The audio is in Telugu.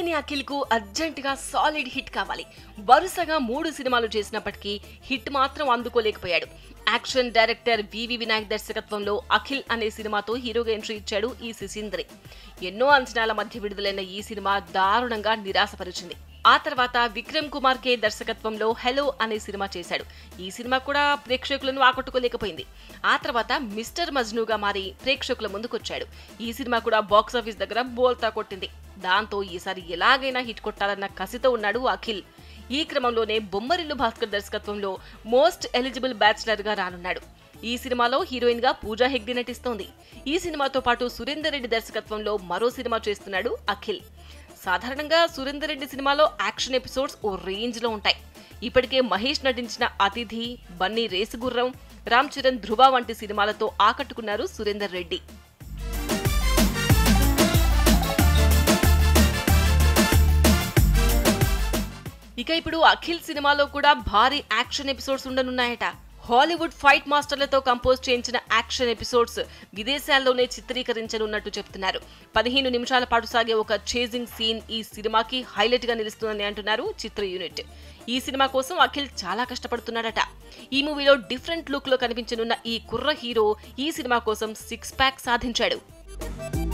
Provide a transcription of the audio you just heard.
అక్కినేని అఖిల్ కు అర్జెంట్ గా సాలిడ్ హిట్ కావాలి వరుసగా మూడు సినిమాలు చేసినప్పటికీ హిట్ మాత్రం అందుకోలేకపోయాడు యాక్షన్ డైరెక్టర్ వివి వినాయక్ దర్శకత్వంలో అఖిల్ అనే సినిమాతో హీరోగా ఎంట్రీ ఇచ్చాడు ఈ శిశీంద్రి ఎన్నో అంచనాల మధ్య విడుదలైన ఈ సినిమా దారుణంగా నిరాశపరిచింది ఆ తర్వాత విక్రమ్ కుమార్ కే దర్శకత్వంలో హెలో అనే సినిమా చేశాడు ఈ సినిమా కూడా ప్రేక్షకులను ఆకట్టుకోలేకపోయింది ఆ తర్వాత మిస్టర్ మజ్నుగా మారి ప్రేక్షకుల ముందుకొచ్చాడు ఈ సినిమా కూడా బాక్సాఫీస్ దగ్గర బోల్తా కొట్టింది దాంతో ఈసారి ఎలాగైనా హిట్ కొట్టాలన్న కసితో ఉన్నాడు అఖిల్ ఈ క్రమంలోనే బొమ్మరిల్లు భాస్కర్ దర్శకత్వంలో మోస్ట్ ఎలిజిబుల్ బ్యాచిలర్ గా రానున్నాడు ఈ సినిమాలో హీరోయిన్ గా పూజా హెగ్డే నటిస్తోంది ఈ సినిమాతో పాటు సురేందర్ రెడ్డి దర్శకత్వంలో మరో సినిమా చేస్తున్నాడు అఖిల్ సాధారణంగా సురేందర్ రెడ్డి సినిమాలో యాక్షన్ ఎపిసోడ్స్ ఓ రేంజ్ లో ఉంటాయి ఇప్పటికే మహేష్ నటించిన అతిథి బన్నీ రేసుగుర్రం రామ్ చరణ్ ధృవ వంటి సినిమాలతో ఆకట్టుకున్నారు సురేందర్ రెడ్డి ఇక ఇప్పుడు అఖిల్ సినిమాలో కూడా భారీ యాక్షన్ ఎపిసోడ్స్ ఉండనున్నాయట హాలీవుడ్ ఫైట్ మాస్టర్లతో కంపోజ్ చేయించిన యాక్షన్ ఎపిసోడ్స్ విదేశాల్లోనే చిత్రీకరించనున్నట్టు చెప్తున్నారు పదిహేను నిమిషాల పాటు సాగే ఒక చేజింగ్ సీన్ ఈ సినిమాకి హైలైట్ గా నిలుస్తుందని అంటున్నారు చిత్ర యూనిట్ ఈ సినిమా కోసం అఖిల్ చాలా కష్టపడుతున్నాడట ఈ మూవీలో డిఫరెంట్ లుక్ లో కనిపించనున్న ఈ కుర్ర హీరో ఈ సినిమా కోసం సిక్స్ ప్యాక్ సాధించాడు